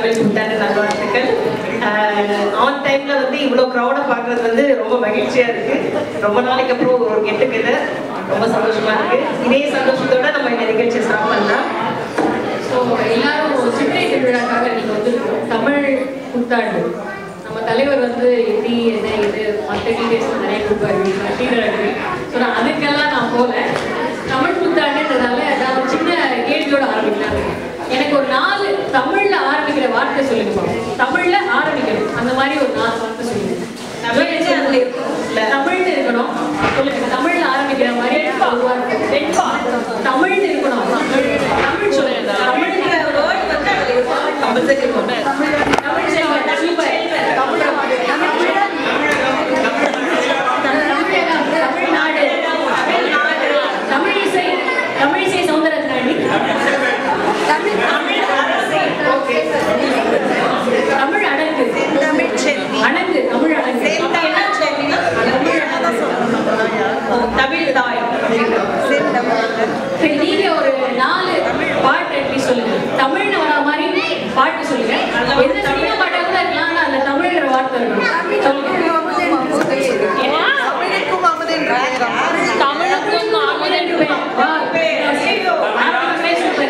தமிழ் புத்தாண்டு நல்வாழ்த்துக்கள் ஆன் டைம்ல வந்து இவ்வளோ க்ரௌடை பார்க்கறது வந்து ரொம்ப மகிழ்ச்சியா இருக்கு ரொம்ப நாளைக்கு அப்புறம் ஒரு கெட்டுக்கிட்டு ரொம்ப சந்தோஷமா இருக்கு இதே சந்தோஷத்தோட நம்ம இந்த நிகழ்ச்சியை ஸ்டார்ட் பண்ணலாம் ஸோ எல்லாரும் சித்திரை திருவிழாக்காக நீங்க வந்து தமிழ் புத்தாண்டு நம்ம தலைவர் வந்து எப்படி என்ன இது மற்ற டீடைல்ஸ் நிறைய கொடுப்பாரு பட்டியலாடு ஸோ நான் அதுக்கெல்லாம் நான் போல தமிழ் புத்தாண்டுன்றதால நான் ஒரு சின்ன கேள்வியோட ஆரம்பிக்கலாம் எனக்கு ஒரு நாலு தமிழ்ல ஆரம்பிக்கிற வார்த்தை சொல்லுங்க தமிழ்ல ஆரம்பிக்கணும் அந்த மாதிரி ஒரு நாலு வார்த்தை சொல்லுங்க தமிழ்ல அதுல இருக்கும். இல்ல. தமிழ்ல இருக்கணும் சொல்லுங்க தமிழ்ல ஆரம்பிக்கிற மாதிரி ஒரு வார்த்தை வெண்பா தமிழ்ல இருக்கணும் தமிழ் தமிழ் சொல்லுங்க தமிழ்ல தமிழ்ன்ற word வந்து அதுல இருக்கும். compulsory இருக்கும். Tamil Selvan super Tamil Tamil Nadu Tamilisai Tamilisai Soundararajan Okay. தமிழ் அடங்கு அடங்கு தமிழ் அடங்கு அப்ப என்ன சொல்றீங்கன்னா, தமிழ் தாய் சரி நீங்க ஒரு நாலு பாட்டு எப்படி சொல்லுங்க தமிழ்ல வர மாதிரி பாட்டு சொல்லுங்க எந்த சினிமா பாட்டா கூட இருக்கலாம் ஆனா அதுல தமிழ்ங்கிற வார்த்தை இருக்கணும் சொல்லுங்க தமிழுக்கும் அமுதன் பேர். வா, ஆரம்பமே சூப்பர்.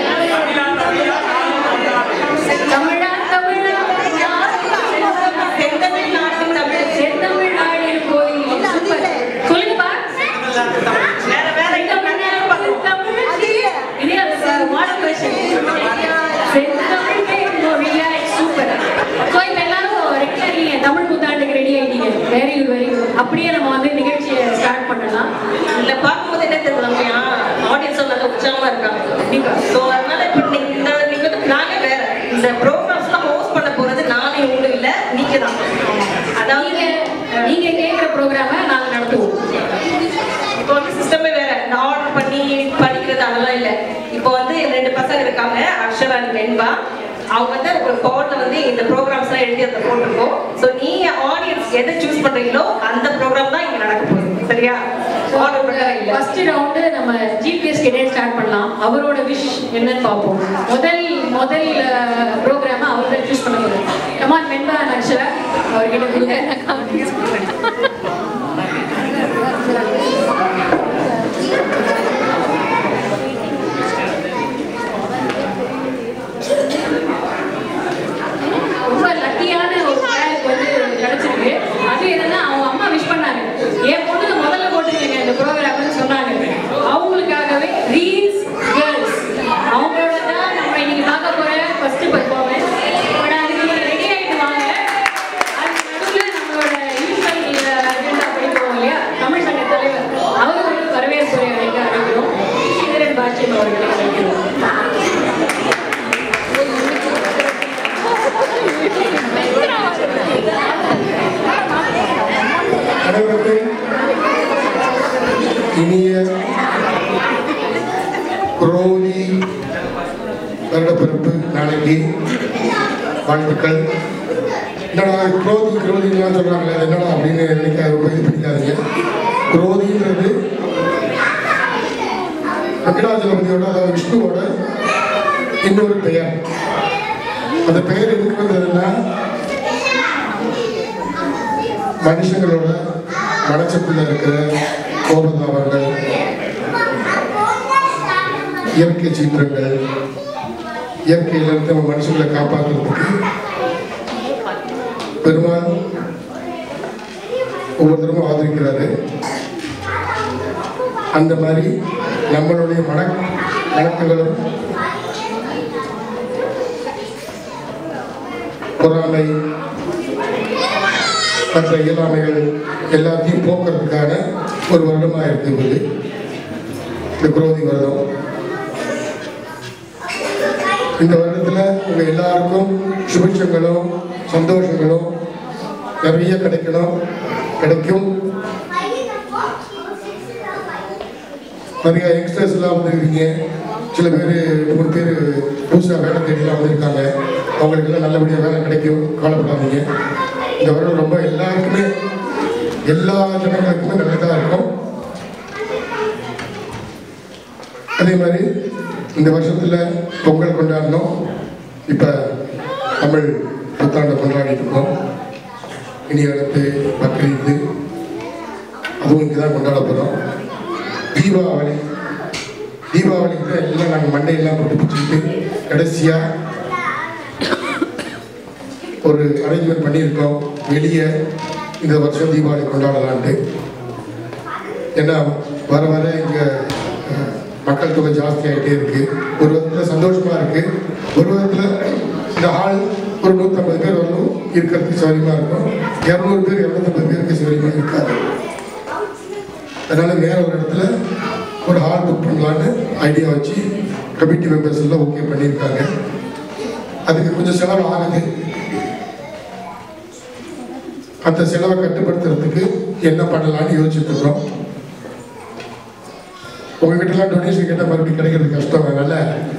தமிழா தமிழா செந்தமிழ் நாட்டு தமிழ் செந்தமிழ் நாடில் கோயில் சூப்பர் சொல்லுங்கப்பா வேற வேற செந்தமிழ் தமிழ் இதே அது மாடல் வெர்ஷன் செந்தமிழ் மொழியாய் சூப்பர் ஸோ இப்போ எல்லாரும் ரெடியாக இருக்கீங்க தமிழ் புத்தாண்டுக்கு ரெடி ஆயிட்டீங்க வெரி குட் வெரி குட் அப்படியே நம்ம வந்து நிகழ்ச்சியை ஸ்டார்ட் பண்ணலாம் இல்ல பார்க்கும்போது என்ன தெரியுமா ஆடியன்ஸ் நல்ல உற்சாகமா இருக்காங்க கண்டிப்பா ஸோ அதனால இப்போ நீங்க இந்த நீங்க வந்து பிளானே வேற இந்த ப்ரோக்ராம்ஸ்லாம் ஹோஸ்ட் பண்ண போறது நானே ஒண்ணு இல்ல நீங்க தான் அதாவது நீங்க நீங்க கேட்குற ப்ரோக்ராமை நாங்கள் நடத்துவோம் இப்போ வந்து சிஸ்டமே வேற இந்த ஆர்டர் பண்ணி படிக்கிறது அதெல்லாம் இல்ல இப்போ வந்து ரெண்டு பசங்க இருக்காங்க அக்ஷர் அண்ட் வெண்பா அவங்க வந்து ஒரு போர்ட்ல வந்து இந்த ப்ரோக்ராம்ஸ் எல்லாம் எழுதி அதை போட்டிருக்கோம் ஸோ நீங்க ஆடியன்ஸ் எதை சூஸ் பண்றீங்களோ அந்த ப்ரோக்ராம் தான் இங்க நடக்க போகுது சரியா ஆர்டர் பண்ண இல்ல ஃபர்ஸ்ட் ரவுண்டு நம்ம ஜிபிஎஸ் கிட்டே ஸ்டார்ட் பண்ணலாம் அவரோட விஷ் என்னன்னு பார்ப்போம் முதல் முதல் ப்ரோக்ராமை அவர் தான் சூஸ் பண்ண போகிறோம் கமான் வெண்பா நக்ஷரா அவர்கிட்ட கொடுங்க ரொம்ப லக்கியான ஒரு பேருக்கு வந்து கிடைச்சிருக்கு அது என்னன்னா அவங்க அம்மா விஷ் பண்ணாங்க என் பொண்ணுக்கு முதல்ல போட்டுருக்கீங்க இந்த ப்ரோக்ராம்னு சொன்னாங்க அவங்களுக்காகவே ரீல்ஸ் கேர்ள்ஸ் அவங்களோட தான் நம்ம இன்னைக்கு பார்க்க போற ஃபர்ஸ்ட் பர்ஃபார்மன்ஸ் பட் அதுக்கு நீங்க ரெடி ஆயிட்டு வாங்க அது நடுவில் நம்மளோட யூஸ்வல் அஜெண்டா படிப்போம் இல்லையா தமிழ் சங்க தலைவர் அவர் வந்து வரவேற்புரை அழைக்க அழைக்கிறோம் ஸ்ரீதரன் பாஷ்யம் அவர்களை அழைக்கிறோம் அனைவருக்கும் இனிய குரோலி வருடப்பிறப்பு நாளைக்கு வாழ்த்துக்கள் என்னடா குரோதி குரோதிலாம் சொல்கிறாங்களே அது என்னடா அப்படின்னு நினைக்க ரொம்ப இது பண்ணிக்காதீங்க குரோதின்றது வெங்கடாஜலபதியோட அதாவது விஷ்ணுவோட இன்னொரு பெயர் அந்த பெயர் எதுக்கு வந்ததுன்னா மனுஷங்களோட மனசுக்குள்ள இருக்கிற கோபதாபங்கள் இயற்கை சீற்றங்கள் இயற்கையிலிருந்து நம்ம மனுஷங்களை காப்பாற்றுறதுக்கு பெருமாள் ஒவ்வொருத்தரும் ஆதரிக்கிறாரு அந்த மாதிரி நம்மளுடைய மன வழக்குகளும் பொறாமை மற்ற இயலாமைகள் எல்லாத்தையும் போக்குறதுக்கான ஒரு வருடமாக இருக்குது இந்த குரோதி வருடம் இந்த வருடத்தில் உங்கள் எல்லாருக்கும் சுபிட்சங்களும் சந்தோஷங்களும் நிறைய கிடைக்கணும் கிடைக்கும் நிறைய யங்ஸ்டர்ஸ்லாம் வந்துருக்கீங்க சில பேர் மூணு பேர் புதுசாக வேலை தேடிலாம் வந்திருக்காங்க அவங்களுக்கெல்லாம் நல்லபடியாக வேலை கிடைக்கும் கவலைப்படாதீங்க இந்த வருடம் ரொம்ப எல்லாருக்குமே எல்லா ஜனங்களுக்குமே நல்லதாக இருக்கும் அதே மாதிரி இந்த வருஷத்தில் பொங்கல் கொண்டாடணும் இப்போ தமிழ் புத்தாண்டை கொண்டாடிட்டு இருக்கோம் இனி அடுத்து பக்ரீத்து அதுவும் இங்கே தான் கொண்டாட போகிறோம் தீபாவளி தீபாவளிக்கு தான் எல்லாம் நாங்கள் மண்டையெல்லாம் போட்டு பிடிச்சிட்டு கடைசியாக ஒரு அரேஞ்ச்மெண்ட் பண்ணியிருக்கோம் வெளியே இந்த வருஷம் தீபாவளி கொண்டாடலான்ட்டு ஏன்னா வர வர இங்கே மக்கள் தொகை ஜாஸ்தி ஆகிட்டே இருக்கு ஒரு விதத்தில் சந்தோஷமா இருக்கு ஒரு விதத்தில் இந்த ஹால் ஒரு நூற்றம்பது பேர் வரணும் இருக்கிறதுக்கு சௌரியமா இருக்கும் இரநூறு பேர் இரநூத்தம்பது பேருக்கு சௌரியமா இருக்காது அதனால வேற ஒரு இடத்துல ஒரு ஹால் புக் பண்ணலான்னு ஐடியா வச்சு கமிட்டி மெம்பர்ஸ் எல்லாம் ஓகே பண்ணியிருக்காங்க அதுக்கு கொஞ்சம் செலவு ஆகுது அந்த செலவை கட்டுப்படுத்துறதுக்கு என்ன பண்ணலாம்னு யோசிச்சுட்டு இருக்கிறோம் உங்ககிட்டலாம் டொனேஷன் கேட்டால் மறுபடியும் கிடைக்கிறது கஷ்டம் அதனால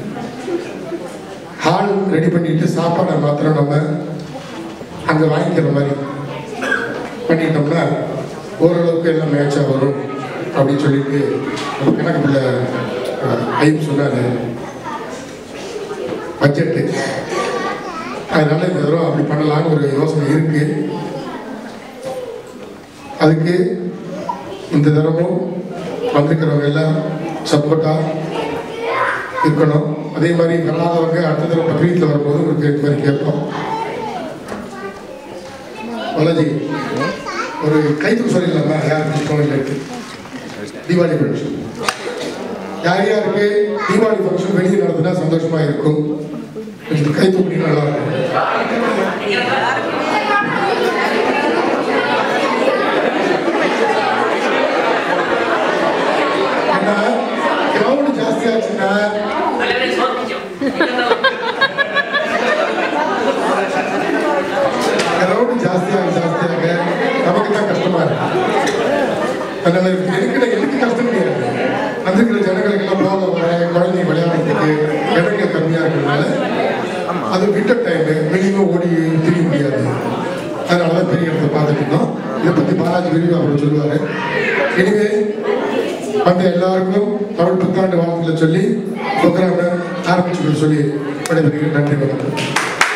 ஹால் ரெடி பண்ணிட்டு சாப்பாடை மாத்திரம் நம்ம அங்கே வாங்கிக்கிற மாதிரி பண்ணிட்டோம்னா ஓரளவுக்கு எல்லாம் மேட்சாக வரும் அப்படின்னு சொல்லிட்டு நம்ம கணக்குள்ள ஐம் சொன்னார் பட்ஜெட்டு அதனால இந்த தடவை அப்படி பண்ணலாம்னு ஒரு யோசனை இருக்கு அதுக்கு இந்த தடவும் வந்திருக்கிறவங்க எல்லாம் சப்போர்ட்டாக இருக்கணும் அதே மாதிரி வராதவங்க அடுத்த தடவை பக்ரீத்தில் வரும்போது உங்களுக்கு இது மாதிரி கேட்போம் பாலாஜி ஒரு கைத்துக்கு சொல்லிடலாமா யார் இஷ்டம் இல்லைட்டு தீபாவளி ஃபங்க்ஷன் யார் யாருக்கு தீபாவளி ஃபங்க்ஷன் வெளியே நடத்தினா சந்தோஷமா இருக்கும் கொஞ்சம் கை தூக்கி நல்லா இருக்கும் ஏன்னா கிரௌண்ட் ஜாஸ்தியாச்சுன்னா கிரௌண்ட் ஜாஸ்தியாக ஜாஸ்தியாக நமக்கு தான் கஷ்டமா இருக்கு அதனால எனக்கு எனக்கு கஷ்டம் கிடையாது வந்திருக்கிற ஜனங்களுக்கு எல்லாம் போக வர குழந்தைங்க விளையாடுறதுக்கு இடங்கள் கம்மியா இருக்கிறதுனால அது விட்ட டைம் மினிமம் ஓடி திரிய முடியாது அதனால தான் பெரிய இடத்தை பார்த்துட்டு இருந்தோம் இதை பத்தி பாலாஜி விரிவாக அவர் சொல்லுவாரு எனவே வந்த எல்லாருக்கும் தமிழ் புத்தாண்டு வாழ்த்துக்களை சொல்லி ப்ரோக்ராமை ஆரம்பிச்சுக்க சொல்லி விடைபெறுகிறேன் நன்றி வணக்கம்